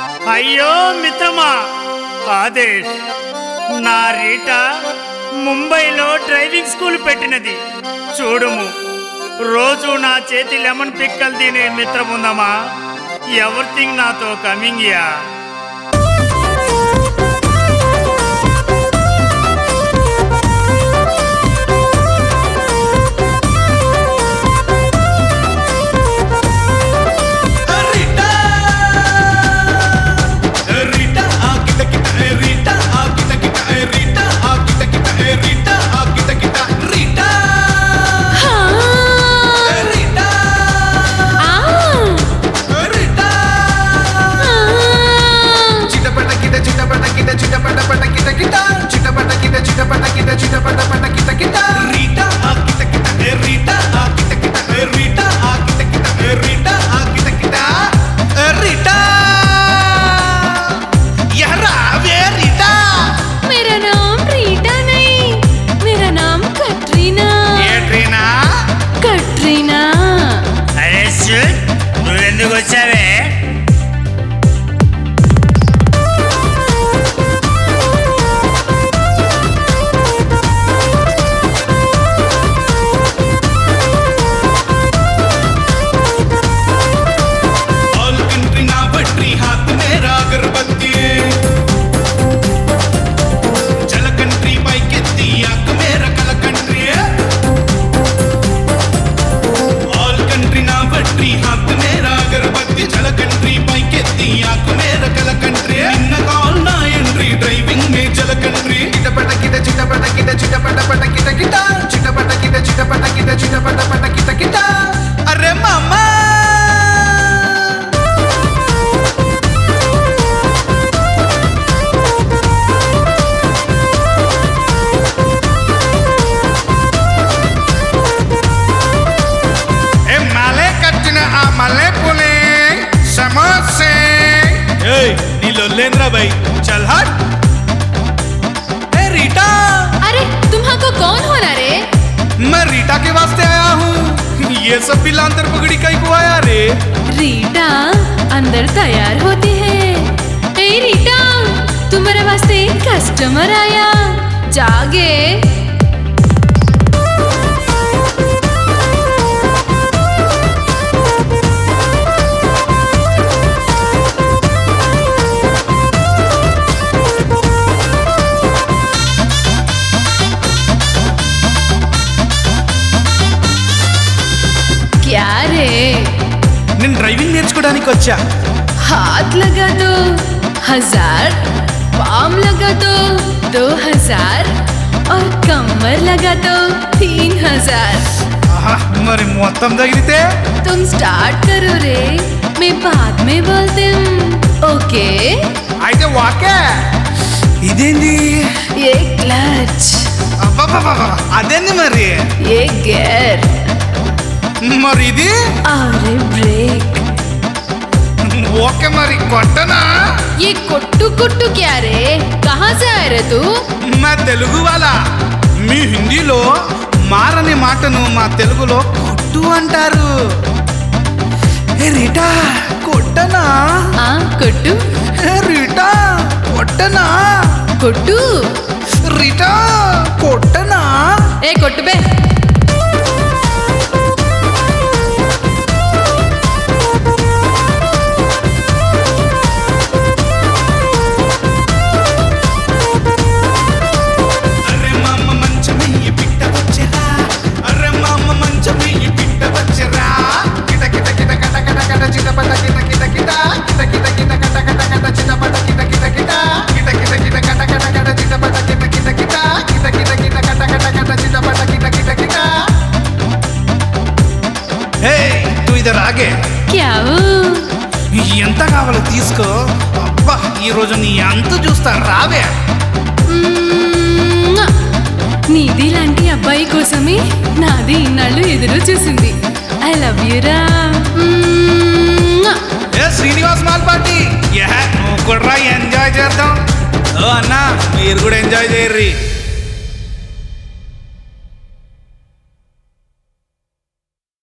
అయ్యో మిత్రమా ఆదేశ్ నా రీట ముంబైలో డ్రైవింగ్ స్కూల్ పెట్టినది చూడుము రోజు నా చేతి లెమన్ పిక్కలు తినే మిత్రముందమా ఎవ్రీథింగ్ నాతో కమింగ్ యా Rita Rita ah kita kita eh Rita ah kita kita eh Rita ah kita kita eh Rita ah kita kita Rita eh Rita eh Rita చిటపట కిట చిటపట కిట చిటపట పట కిట కిట చిటపట కిట చిటపట కిట చిటపట పట కిట కిట రీటా ఆ కిట కిట ఏ రీటా ఆ కిట కిట ఏ రీటా ఆ కిట కిట ఏ రీటా ఆ కిట కిట ఏ రీటా యహరా వే రీటా मेरा नाम रीटा नहीं मेरा नाम कटरीना ఏట్రీనా कटरीना అరే శుద్ధ్, నువ్వెందుకు వచ్చావే ऑल कंट्री ना बट्री हाथ मेरा अगरबत्ती चल कंट्री పైకెత్తి ఆకు మేర కల కంట్రీ ఆల్ కంట్రీ నా బట్రీ హాత్ మేరా అగరబత్తి చల కంట్రీ పైకెత్తి ఆకు మేర కల కంట్రీ నిన్న కాల్ నా ఎంట్రీ డ్రైవింగ్ మే చల కంట్రీ చిటపట కిట చిటపట కిట చిటపట పట కిట కిట చిటపట కిట చిటపట కిట చిటపట పట కిట కిట అరే మామా ఏ మలే కట్టిన ఆ మల్లె పూలే సమోసే ఏయ్ నీలో లేంద్రా బై చల్ హట్ ए रीटा अरे तुम्हारा कौन होना रे मैं रीटा के वास्ते आया हूँ ये सब बिल अंदर पगड़ी कहीं को आया रे रीटा अंदर तैयार होती है ए रीटा तुम्हारे वास्ते कस्टमर आया जागे क्या रे నేను డ్రైవింగ్ నేర్చుకోవడానికి వచ్చా हाथ लगा दो हजार पाम लगा दो दो हजार और कमर लगा दो तीन हजार ఆహా, మరి మొత్తం తగిలితే तुम स्टार्ट करो रे मैं बाद में बोलती हूँ ओके అయితే వాకే ఇదేంది ये क्लच అబ్బబ్బబ్బబ్బ, అదేంది మరి ये गियर మరి ఇది और ये ब्रेक ఓకే మరి కొట్టనా ये कुट्टू कुट्टू क्या रे कहाँ से आए रे तू మా తెలుగు వాళ్ళ మీ హిందీలో మారని మాటను మా తెలుగులో కొట్టు అంటారు ఏ రీటా కొట్టనా ఆ కుట్టు ఏ రీటా కొట్టనా కుట్టు రీటా కొట్టనా ఏ కొట్టు బే అరే మామ మంచమయ్యి పిట్ట వచ్చరా అరే మామ మంచమయ్యి పిట్ట వచ్చరా కిట కిట కిట కట కట కట చిటపట కిట కిట కిట కిట కిట కిట కట కట కట చిటపట కిట కిట కిట కిట కిట కిట కట కట కట చిటపట కిట కిట కిట కిట కిట కిట కట కట కట చిటపట కిట కిట కిట హే తూ ఇదర్ ఆగే क्या वो ఎంత కావాలో తీసుకో అబ్బా ఈ రోజు నీ అంత చూస్తా రావే మ్మ్. నీది లాంటి అబ్బాయి కోసమే నాది ఇన్నాళ్ళు ఎదురు చూసింది ఐ లవ్ యూ రా మ్మ్. ఏ శ్రీనివాస్ మాల్ పార్టీ యహ నువ్వు కూడా ఎంజాయ్ చేద్దాం ఓ అన్న మీరు కూడా ఎంజాయ్ చేయర్రి